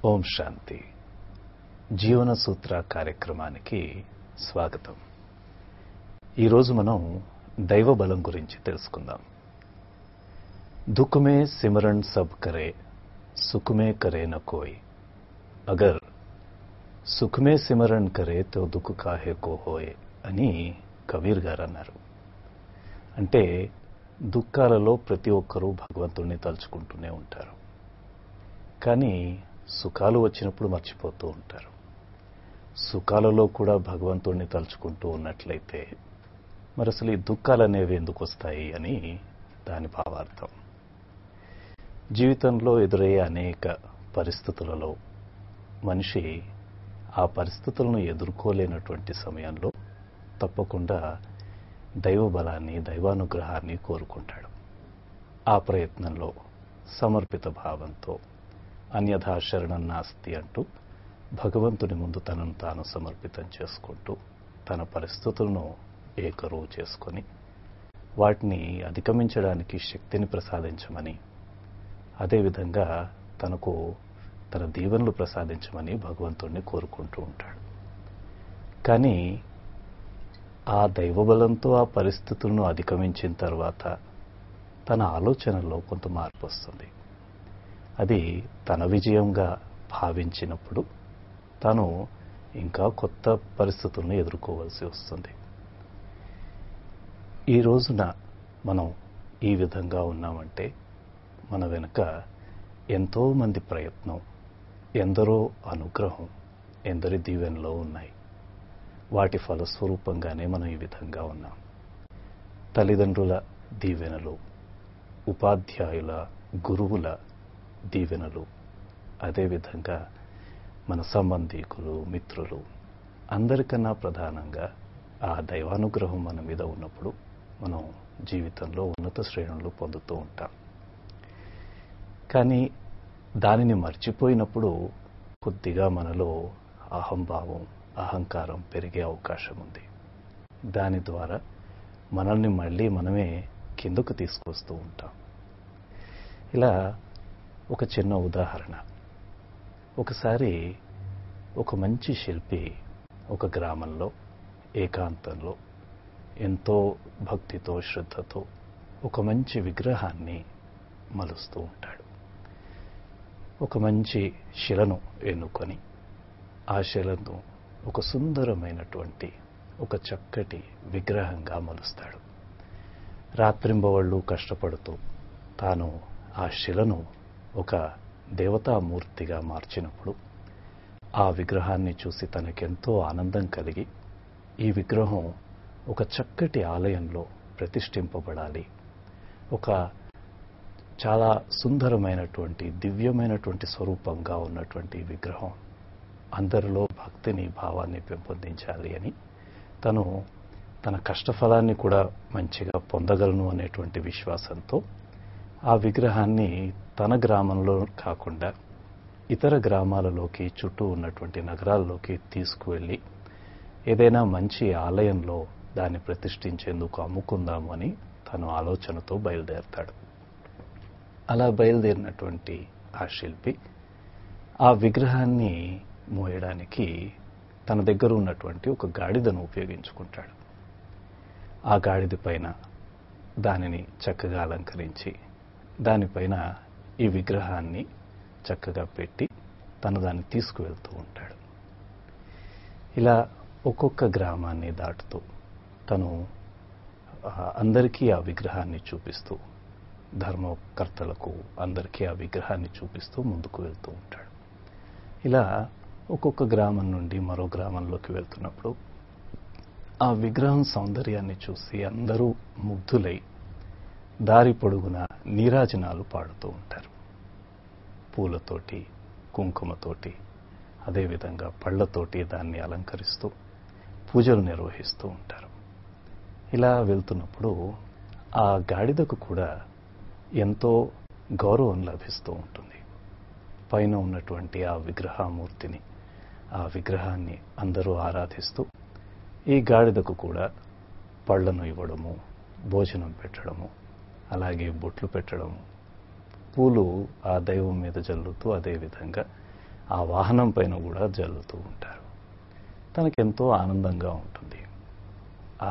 ఓం శాంతి జీవన సూత్ర కార్యక్రమానికి స్వాగతం ఈరోజు మనం దైవ బలం గురించి తెలుసుకుందాం దుఃఖమే సిమరన్ సబ్ కరే సుఖమే కరే న కోయ్ అగర్ సుఖమే సిమరన్ కరే తో దుఃఖ కాహే కో హోయే అని కబీర్ గారు అన్నారు అంటే దుఃఖాలలో ప్రతి ఒక్కరూ భగవంతుణ్ణి తలుచుకుంటూనే ఉంటారు కానీ సుఖాలు వచ్చినప్పుడు మర్చిపోతూ ఉంటారు సుఖాలలో కూడా భగవంతుణ్ణి తలుచుకుంటూ ఉన్నట్లయితే మరి అసలు ఈ దుఃఖాలు అనేవి ఎందుకు వస్తాయి అని దాని భావార్థం జీవితంలో ఎదురయ్యే అనేక పరిస్థితులలో మనిషి ఆ పరిస్థితులను ఎదుర్కోలేనటువంటి సమయంలో తప్పకుండా దైవ బలాన్ని దైవానుగ్రహాన్ని కోరుకుంటాడు ఆ ప్రయత్నంలో సమర్పిత భావంతో అన్యథా శరణం నాస్తి అంటూ భగవంతుని ముందు తనను తాను సమర్పితం చేసుకుంటూ తన పరిస్థితులను ఏకరువు చేసుకొని వాటిని అధిగమించడానికి శక్తిని ప్రసాదించమని అదేవిధంగా తనకు తన దీవెనలు ప్రసాదించమని భగవంతుణ్ణి కోరుకుంటూ ఉంటాడు కానీ ఆ దైవబలంతో ఆ పరిస్థితులను అధిగమించిన తర్వాత తన ఆలోచనలో కొంత మార్పు వస్తుంది అది తన విజయంగా భావించినప్పుడు తను ఇంకా కొత్త పరిస్థితులను ఎదుర్కోవాల్సి వస్తుంది ఈ రోజున మనం ఈ విధంగా ఉన్నామంటే మన వెనుక ఎంతో మంది ప్రయత్నం ఎందరో అనుగ్రహం ఎందరి దీవెనలో ఉన్నాయి వాటి ఫలస్వరూపంగానే మనం ఈ విధంగా ఉన్నాం తల్లిదండ్రుల దీవెనలు ఉపాధ్యాయుల గురువుల దీవెనలు అదేవిధంగా మన సంబంధీకులు మిత్రులు అందరికన్నా ప్రధానంగా ఆ దైవానుగ్రహం మన మీద ఉన్నప్పుడు మనం జీవితంలో ఉన్నత శ్రేణులు పొందుతూ ఉంటాం కానీ దానిని మర్చిపోయినప్పుడు కొద్దిగా మనలో అహంభావం అహంకారం పెరిగే అవకాశం ఉంది దాని ద్వారా మనల్ని మళ్ళీ మనమే కిందకు తీసుకొస్తూ ఉంటాం ఇలా ఒక చిన్న ఉదాహరణ ఒకసారి ఒక మంచి శిల్పి ఒక గ్రామంలో ఏకాంతంలో ఎంతో భక్తితో శ్రద్ధతో ఒక మంచి విగ్రహాన్ని మలుస్తూ ఉంటాడు ఒక మంచి శిలను ఎన్నుకొని ఆ శిలను ఒక సుందరమైనటువంటి ఒక చక్కటి విగ్రహంగా మలుస్తాడు రాత్రింబవళ్ళు కష్టపడుతూ తాను ఆ శిలను ఒక దేవతామూర్తిగా మార్చినప్పుడు ఆ విగ్రహాన్ని చూసి తనకెంతో ఆనందం కలిగి ఈ విగ్రహం ఒక చక్కటి ఆలయంలో ప్రతిష్ఠింపబడాలి ఒక చాలా సుందరమైనటువంటి దివ్యమైనటువంటి స్వరూపంగా ఉన్నటువంటి విగ్రహం అందరిలో భక్తిని భావాన్ని పెంపొందించాలి అని తను తన కష్టఫలాన్ని కూడా మంచిగా పొందగలను అనేటువంటి విశ్వాసంతో ఆ విగ్రహాన్ని తన గ్రామంలో కాకుండా ఇతర గ్రామాలలోకి చుట్టూ ఉన్నటువంటి నగరాల్లోకి తీసుకువెళ్ళి ఏదైనా మంచి ఆలయంలో దాన్ని ప్రతిష్ఠించేందుకు అమ్ముకుందాము అని తను ఆలోచనతో బయలుదేరతాడు అలా బయలుదేరినటువంటి ఆ శిల్పి ఆ విగ్రహాన్ని మోయడానికి తన దగ్గర ఉన్నటువంటి ఒక గాడిదను ఉపయోగించుకుంటాడు ఆ గాడిద పైన దానిని చక్కగా అలంకరించి దానిపైన ఈ విగ్రహాన్ని చక్కగా పెట్టి తను దాన్ని తీసుకువెళ్తూ ఉంటాడు ఇలా ఒక్కొక్క గ్రామాన్ని దాటుతూ తను అందరికీ ఆ విగ్రహాన్ని చూపిస్తూ ధర్మకర్తలకు అందరికీ ఆ విగ్రహాన్ని చూపిస్తూ ముందుకు వెళ్తూ ఉంటాడు ఇలా ఒక్కొక్క గ్రామం నుండి మరో గ్రామంలోకి వెళ్తున్నప్పుడు ఆ విగ్రహం సౌందర్యాన్ని చూసి అందరూ ముగ్ధులై దారి పొడుగున నీరాజనాలు పాడుతూ ఉంటారు పూలతోటి కుంకుమతోటి అదేవిధంగా పళ్లతోటి దాన్ని అలంకరిస్తూ పూజలు నిర్వహిస్తూ ఉంటారు ఇలా వెళ్తున్నప్పుడు ఆ గాడిదకు కూడా ఎంతో గౌరవం లభిస్తూ ఉంటుంది పైన ఉన్నటువంటి ఆ విగ్రహమూర్తిని ఆ విగ్రహాన్ని అందరూ ఆరాధిస్తూ ఈ గాడిదకు కూడా పళ్లను ఇవ్వడము భోజనం పెట్టడము అలాగే బొట్లు పెట్టడము పూలు ఆ దైవం మీద జల్లుతూ అదేవిధంగా ఆ వాహనం పైన కూడా జల్లుతూ ఉంటారు తనకెంతో ఆనందంగా ఉంటుంది ఆ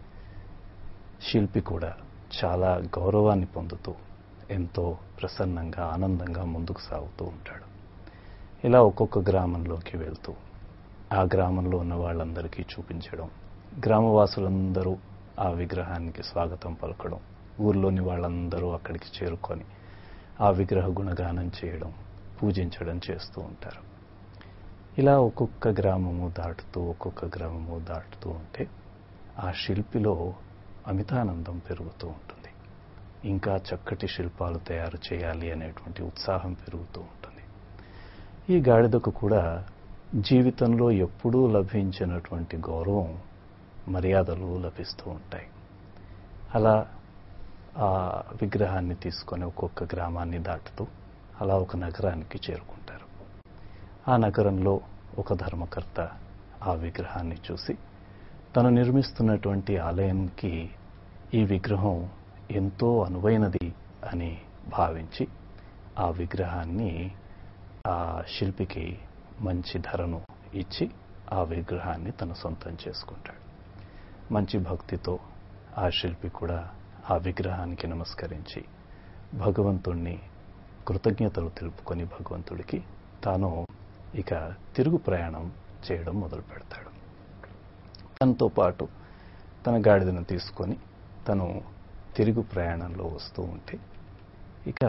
శిల్పి కూడా చాలా గౌరవాన్ని పొందుతూ ఎంతో ప్రసన్నంగా ఆనందంగా ముందుకు సాగుతూ ఉంటాడు ఇలా ఒక్కొక్క గ్రామంలోకి వెళ్తూ ఆ గ్రామంలో ఉన్న వాళ్ళందరికీ చూపించడం గ్రామవాసులందరూ ఆ విగ్రహానికి స్వాగతం పలకడం ఊర్లోని వాళ్ళందరూ అక్కడికి చేరుకొని ఆ విగ్రహ గుణగానం చేయడం పూజించడం చేస్తూ ఉంటారు ఇలా ఒక్కొక్క గ్రామము దాటుతూ ఒక్కొక్క గ్రామము దాటుతూ ఉంటే ఆ శిల్పిలో అమితానందం పెరుగుతూ ఉంటుంది ఇంకా చక్కటి శిల్పాలు తయారు చేయాలి అనేటువంటి ఉత్సాహం పెరుగుతూ ఉంటుంది ఈ గాడిదకు కూడా జీవితంలో ఎప్పుడూ లభించినటువంటి గౌరవం మర్యాదలు లభిస్తూ ఉంటాయి అలా ఆ విగ్రహాన్ని తీసుకొని ఒక్కొక్క గ్రామాన్ని దాటుతూ అలా ఒక నగరానికి చేరుకుంటారు ఆ నగరంలో ఒక ధర్మకర్త ఆ విగ్రహాన్ని చూసి తను నిర్మిస్తున్నటువంటి ఆలయానికి ఈ విగ్రహం ఎంతో అనువైనది అని భావించి ఆ విగ్రహాన్ని ఆ శిల్పికి మంచి ధరను ఇచ్చి ఆ విగ్రహాన్ని తన సొంతం చేసుకుంటాడు మంచి భక్తితో ఆ శిల్పి కూడా ఆ విగ్రహానికి నమస్కరించి భగవంతుణ్ణి కృతజ్ఞతలు తెలుపుకొని భగవంతుడికి తాను ఇక తిరుగు ప్రయాణం చేయడం మొదలు పెడతాడు తనతో పాటు తన గాడిదను తీసుకొని తను తిరుగు ప్రయాణంలో వస్తూ ఉంటే ఇక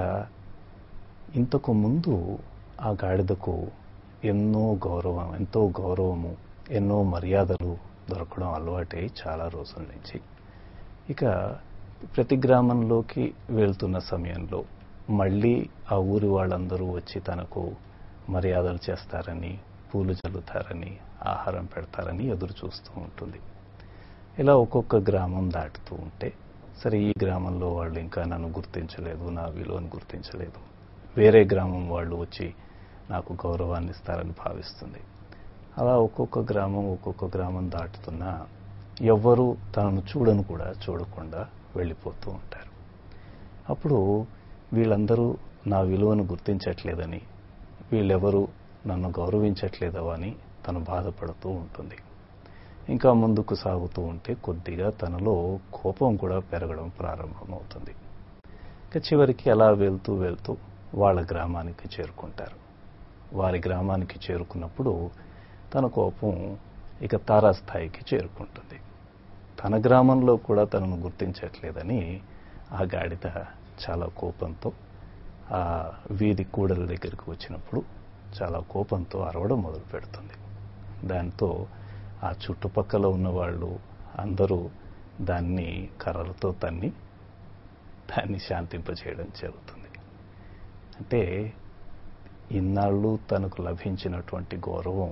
ఇంతకు ముందు ఆ గాడిదకు ఎన్నో గౌరవం ఎంతో గౌరవము ఎన్నో మర్యాదలు దొరకడం అలవాటై చాలా రోజుల నుంచి ఇక ప్రతి గ్రామంలోకి వెళ్తున్న సమయంలో మళ్ళీ ఆ ఊరి వాళ్ళందరూ వచ్చి తనకు మర్యాదలు చేస్తారని పూలు చల్లుతారని ఆహారం పెడతారని ఎదురు చూస్తూ ఉంటుంది ఇలా ఒక్కొక్క గ్రామం దాటుతూ ఉంటే సరే ఈ గ్రామంలో వాళ్ళు ఇంకా నన్ను గుర్తించలేదు నా విలువను గుర్తించలేదు వేరే గ్రామం వాళ్ళు వచ్చి నాకు గౌరవాన్ని ఇస్తారని భావిస్తుంది అలా ఒక్కొక్క గ్రామం ఒక్కొక్క గ్రామం దాటుతున్నా ఎవ్వరూ తనను చూడను కూడా చూడకుండా వెళ్ళిపోతూ ఉంటారు అప్పుడు వీళ్ళందరూ నా విలువను గుర్తించట్లేదని వీళ్ళెవరూ నన్ను గౌరవించట్లేదో అని తను బాధపడుతూ ఉంటుంది ఇంకా ముందుకు సాగుతూ ఉంటే కొద్దిగా తనలో కోపం కూడా పెరగడం ప్రారంభమవుతుంది ఇక చివరికి అలా వెళ్తూ వెళ్తూ వాళ్ళ గ్రామానికి చేరుకుంటారు వారి గ్రామానికి చేరుకున్నప్పుడు తన కోపం ఇక తారాస్థాయికి చేరుకుంటుంది తన గ్రామంలో కూడా తనను గుర్తించట్లేదని ఆ గాడిద చాలా కోపంతో ఆ వీధి కూడల దగ్గరికి వచ్చినప్పుడు చాలా కోపంతో అరవడం మొదలు పెడుతుంది దాంతో ఆ చుట్టుపక్కల ఉన్న వాళ్ళు అందరూ దాన్ని కర్రలతో తన్ని దాన్ని శాంతింపజేయడం జరుగుతుంది అంటే ఇన్నాళ్ళు తనకు లభించినటువంటి గౌరవం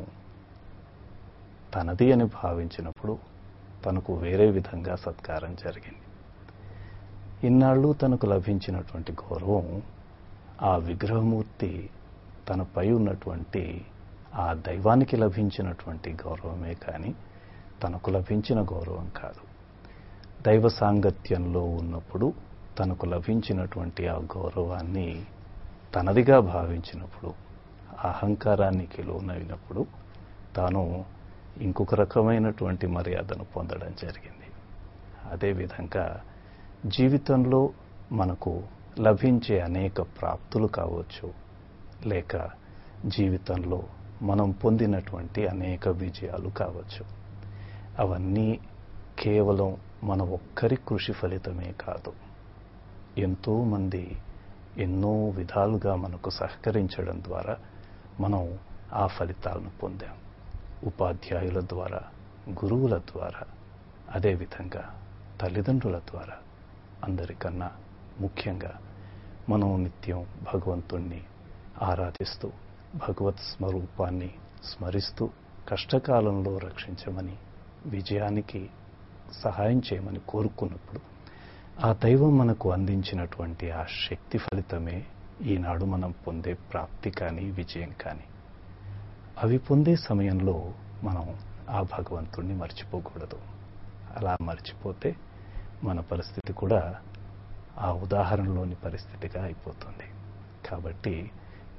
తనది అని భావించినప్పుడు తనకు వేరే విధంగా సత్కారం జరిగింది ఇన్నాళ్ళు తనకు లభించినటువంటి గౌరవం ఆ విగ్రహమూర్తి తనపై ఉన్నటువంటి ఆ దైవానికి లభించినటువంటి గౌరవమే కానీ తనకు లభించిన గౌరవం కాదు దైవ సాంగత్యంలో ఉన్నప్పుడు తనకు లభించినటువంటి ఆ గౌరవాన్ని తనదిగా భావించినప్పుడు అహంకారానికి లోనైనప్పుడు తాను ఇంకొక రకమైనటువంటి మర్యాదను పొందడం జరిగింది అదేవిధంగా జీవితంలో మనకు లభించే అనేక ప్రాప్తులు కావచ్చు లేక జీవితంలో మనం పొందినటువంటి అనేక విజయాలు కావచ్చు అవన్నీ కేవలం మన ఒక్కరి కృషి ఫలితమే కాదు ఎంతోమంది ఎన్నో విధాలుగా మనకు సహకరించడం ద్వారా మనం ఆ ఫలితాలను పొందాం ఉపాధ్యాయుల ద్వారా గురువుల ద్వారా అదేవిధంగా తల్లిదండ్రుల ద్వారా అందరికన్నా ముఖ్యంగా మనం నిత్యం భగవంతుణ్ణి ఆరాధిస్తూ భగవత్ స్వరూపాన్ని స్మరిస్తూ కష్టకాలంలో రక్షించమని విజయానికి సహాయం చేయమని కోరుకున్నప్పుడు ఆ దైవం మనకు అందించినటువంటి ఆ శక్తి ఫలితమే ఈనాడు మనం పొందే ప్రాప్తి కానీ విజయం కానీ అవి పొందే సమయంలో మనం ఆ భగవంతుణ్ణి మర్చిపోకూడదు అలా మర్చిపోతే మన పరిస్థితి కూడా ఆ ఉదాహరణలోని పరిస్థితిగా అయిపోతుంది కాబట్టి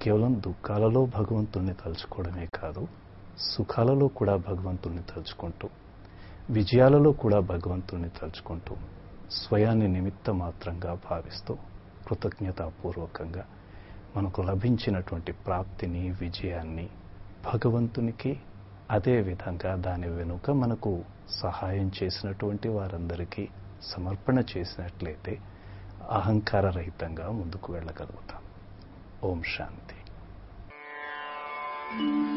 కేవలం దుఃఖాలలో భగవంతుణ్ణి తలుచుకోవడమే కాదు సుఖాలలో కూడా భగవంతుణ్ణి తలుచుకుంటూ విజయాలలో కూడా భగవంతుణ్ణి తలుచుకుంటూ స్వయాన్ని నిమిత్త మాత్రంగా భావిస్తూ కృతజ్ఞతాపూర్వకంగా మనకు లభించినటువంటి ప్రాప్తిని విజయాన్ని భగవంతునికి అదే విధంగా దాని వెనుక మనకు సహాయం చేసినటువంటి వారందరికీ సమర్పణ చేసినట్లయితే అహంకార రహితంగా ముందుకు వెళ్ళగలుగుతాం ఓం శాంతి